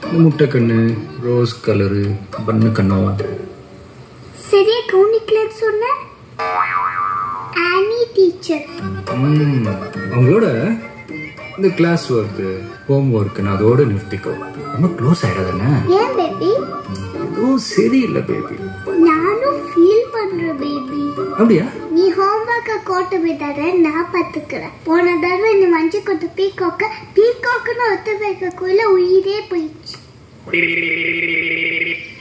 இந்த முட்டை கண்ணு ரோஸ் கலரு பண்ணு கண்ணம் சரியா கவனிக்கலன்னு சொன்ன ஆனி டீச்சர் ம், அவங்களோட இந்த கிளாஸ் ஒர்க்கு ஹோம் ஒர்க்குன்னு அதோட நிறுத்திக்கோ ரொம்ப க்ளோஸ் ஆயிடாதானே ஏன் பேபி எதுவும் சரியில்லை பேபி நானும் ஃபீல் பண்றேன் பேபி அப்படியா நீ ஹோம்ஒர்க்கை கோட்டை விடாத நான் பார்த்துக்கிறேன் போன தடவை இந்த மஞ்சள் கொத்து பீகாக்க பீகாக்குன்னு ஒத்து வைக்கக்குள்ள உயிரே போயிடுச்சு